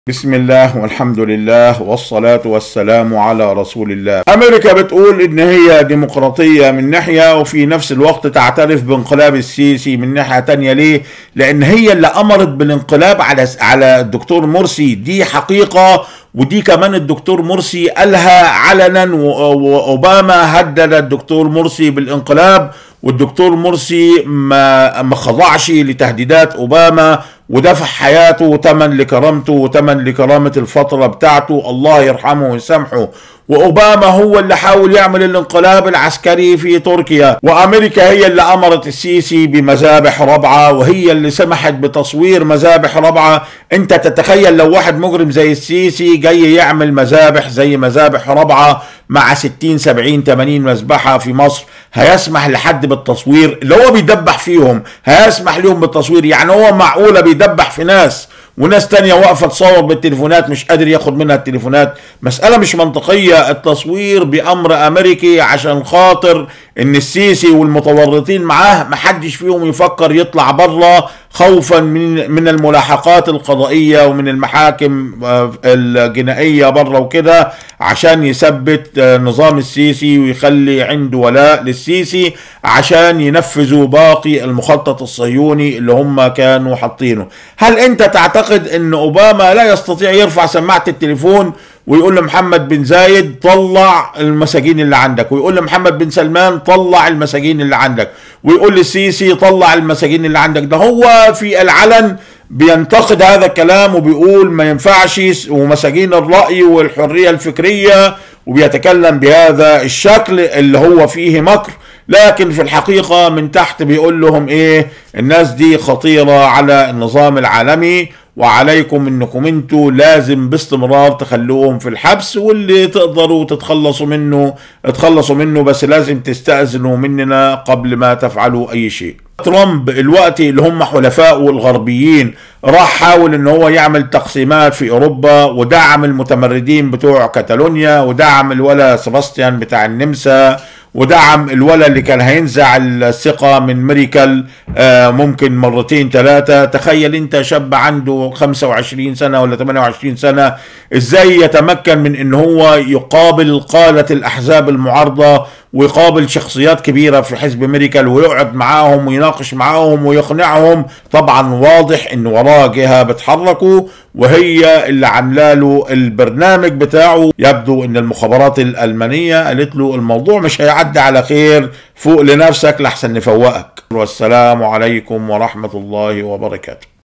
بسم الله والحمد لله والصلاة والسلام على رسول الله أمريكا بتقول إن هي ديمقراطية من ناحية وفي نفس الوقت تعترف بانقلاب السيسي من ناحية تانية ليه؟ لأن هي اللي أمرت بالانقلاب على على الدكتور مرسي دي حقيقة ودي كمان الدكتور مرسي قالها علنا وأوباما هدد الدكتور مرسي بالانقلاب والدكتور مرسي ما ما خضعش لتهديدات اوباما ودفع حياته وتمن لكرامته وتمن لكرامة الفترة بتاعته الله يرحمه ويسامحه واوباما هو اللي حاول يعمل الانقلاب العسكري في تركيا وامريكا هي اللي امرت السيسي بمذابح رابعه وهي اللي سمحت بتصوير مذابح رابعه انت تتخيل لو واحد مجرم زي السيسي جاي يعمل مذابح زي مذابح رابعه مع 60 70 80 مذبحه في مصر هيسمح لحد بالتصوير اللي هو بيدبح فيهم هيسمح لهم بالتصوير يعني هو معقوله بيدبح في ناس وناس تانية واقفة تصور بالتليفونات مش قادر ياخد منها التليفونات مسألة مش منطقية التصوير بأمر أمريكي عشان خاطر إن السيسي والمتورطين معاه محدش فيهم يفكر يطلع بره خوفا من من الملاحقات القضائيه ومن المحاكم الجنائيه بره وكده عشان يثبت نظام السيسي ويخلي عنده ولاء للسيسي عشان ينفذوا باقي المخطط الصهيوني اللي هم كانوا حاطينه هل انت تعتقد ان اوباما لا يستطيع يرفع سماعه التليفون ويقول لمحمد بن زايد طلع المساجين اللي عندك ويقول لمحمد بن سلمان طلع المساجين اللي عندك ويقول للسيسي طلع المساجين اللي عندك ده هو في العلن بينتقد هذا الكلام وبيقول ما ينفعش ومساجين الرأي والحرية الفكرية وبيتكلم بهذا الشكل اللي هو فيه مكر لكن في الحقيقة من تحت بيقول لهم ايه الناس دي خطيرة على النظام العالمي وعليكم انكم انتوا لازم باستمرار تخلوهم في الحبس واللي تقدروا تتخلصوا منه تخلصوا منه بس لازم تستأذنوا مننا قبل ما تفعلوا اي شيء ترامب الوقت اللي هم حلفائه الغربيين راح حاول ان هو يعمل تقسيمات في اوروبا ودعم المتمردين بتوع كاتالونيا ودعم الولا سباستيان بتاع النمسا ودعم الولا اللي كان هينزع الثقه من ميريكل ممكن مرتين ثلاثه تخيل انت شاب عنده 25 سنه ولا 28 سنه ازاي يتمكن من ان هو يقابل قاده الاحزاب المعارضه ويقابل شخصيات كبيره في حزب ميريكل ويقعد معاهم ويناقش معاهم ويقنعهم طبعا واضح ان وراه جهه بتحركه وهي اللي عامله له البرنامج بتاعه يبدو ان المخابرات الالمانيه قالت له الموضوع مش هيعدي على خير فوق لنفسك لحسن نفوقك والسلام عليكم ورحمه الله وبركاته